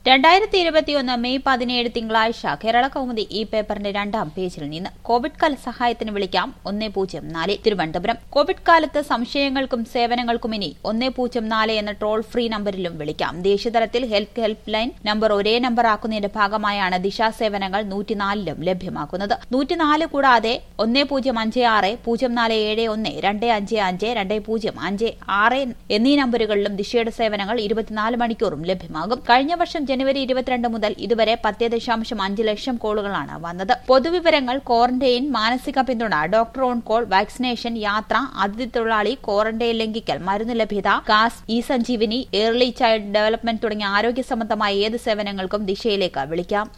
രണ്ടായിരത്തി ഇരുപത്തിയൊന്ന് മെയ് പതിനേഴ് തിങ്കളാഴ്ച കേരള കൗമുദി ഈ പേപ്പറിന്റെ രണ്ടാം പേജിൽ നിന്ന് കോവിഡ് കാല സഹായത്തിന് വിളിക്കാം ഒന്നേ പൂജ്യം നാല് തിരുവനന്തപുരം കോവിഡ് കാലത്ത് സംശയങ്ങൾക്കും സേവനങ്ങൾക്കും ഇനി ഒന്നേ പൂജ്യം നാല് എന്ന ടോൾ ഫ്രീ നമ്പറിലും വിളിക്കാം ദേശീയതലത്തിൽ ഹെൽത്ത് ഹെൽപ്പ് ലൈൻ നമ്പർ ഒരേ നമ്പർ ആക്കുന്നതിന്റെ ഭാഗമായാണ് ദിശാ സേവനങ്ങൾ നൂറ്റിനാലിലും ലഭ്യമാക്കുന്നത് നൂറ്റിനാല് കൂടാതെ ഒന്നേ പൂജ്യം അഞ്ച് ആറ് പൂജ്യം നാല് ഏഴ് ഒന്ന് രണ്ട് അഞ്ച് അഞ്ച് രണ്ട് പൂജ്യം അഞ്ച് ആറ് എന്നീ നമ്പറുകളിലും ദിശയുടെ സേവനങ്ങൾ ഇരുപത്തിനാല് മണിക്കൂറും ലഭ്യമാകും കഴിഞ്ഞ വർഷം ജനുവരി ഇരുപത്തിരണ്ട് മുതൽ ഇതുവരെ പത്ത് ദശാംശം അഞ്ച് ലക്ഷം കോളുകളാണ് വന്നത് പൊതുവിവരങ്ങൾ ക്വാറന്റൈൻ മാനസിക പിന്തുണ ഡോക്ടർ ഓൺ കോൾ വാക്സിനേഷൻ യാത്ര അതിഥി തൊഴിലാളി ക്വാറന്റൈൻ ലംഘിക്കൽ മരുന്ന് ലഭ്യത കാസ് E Sanjeevani early child development തുടങ്ങിയ ആരോഗ്യ സംബന്ധമായ ഏത് സേവനങ്ങൾക്കും ദിശയിലേക്ക് വിളിക്കാം